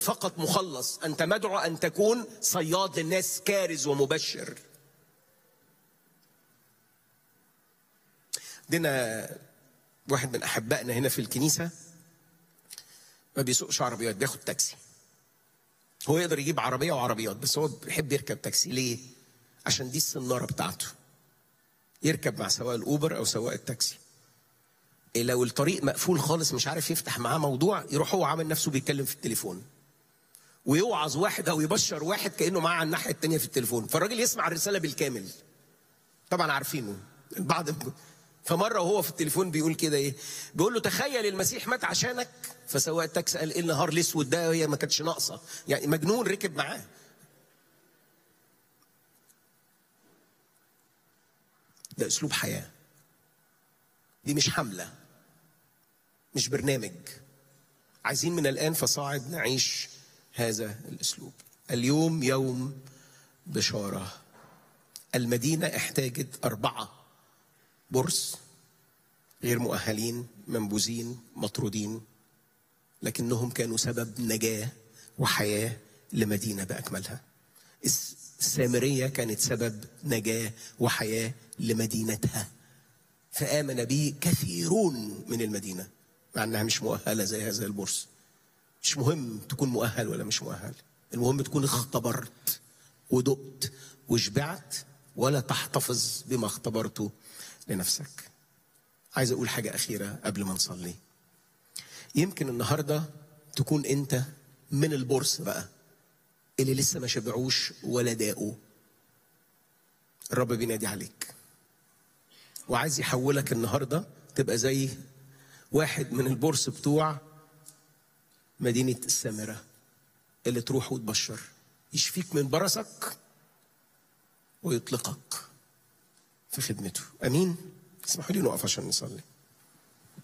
فقط مخلص أنت مدعو أن تكون صياد للناس كارز ومبشر عندنا واحد من أحبائنا هنا في الكنيسة ما بيسوقش عربيات بياخد تاكسي هو يقدر يجيب عربية وعربيات بس هو بيحب يركب تاكسي ليه؟ عشان دي السنارة بتاعته يركب مع سواق الأوبر أو سواق التاكسي إيه لو الطريق مقفول خالص مش عارف يفتح معاه موضوع يروح هو عامل نفسه بيتكلم في التليفون ويوعظ واحد او يبشر واحد كانه معاه على الناحيه الثانيه في التليفون فالراجل يسمع الرساله بالكامل طبعا عارفينه البعض فمره وهو في التليفون بيقول كده ايه بيقول له تخيل المسيح مات عشانك فسواق التاكسي قال ايه النهار الاسود ده هي ما كانتش ناقصه يعني مجنون ركب معاه ده اسلوب حياه دي مش حمله مش برنامج عايزين من الان فصاعد نعيش هذا الاسلوب اليوم يوم بشاره المدينه احتاجت اربعه برص غير مؤهلين منبوذين مطرودين لكنهم كانوا سبب نجاه وحياه لمدينه باكملها السامريه كانت سبب نجاه وحياه لمدينتها فامن به كثيرون من المدينه مع انها مش مؤهله زي هذا البرص مش مهم تكون مؤهل ولا مش مؤهل المهم تكون اختبرت ودقت وشبعت ولا تحتفظ بما اختبرته لنفسك عايز اقول حاجه اخيره قبل ما نصلي يمكن النهارده تكون انت من البورس بقى اللي لسه ما شبعوش ولا داقوا الرب بينادي عليك وعايز يحولك النهارده تبقى زي واحد من البورس بتوع مدينة السامرة اللي تروح وتبشر يشفيك من برصك ويطلقك في خدمته أمين اسمحوا لي نقف عشان نصلي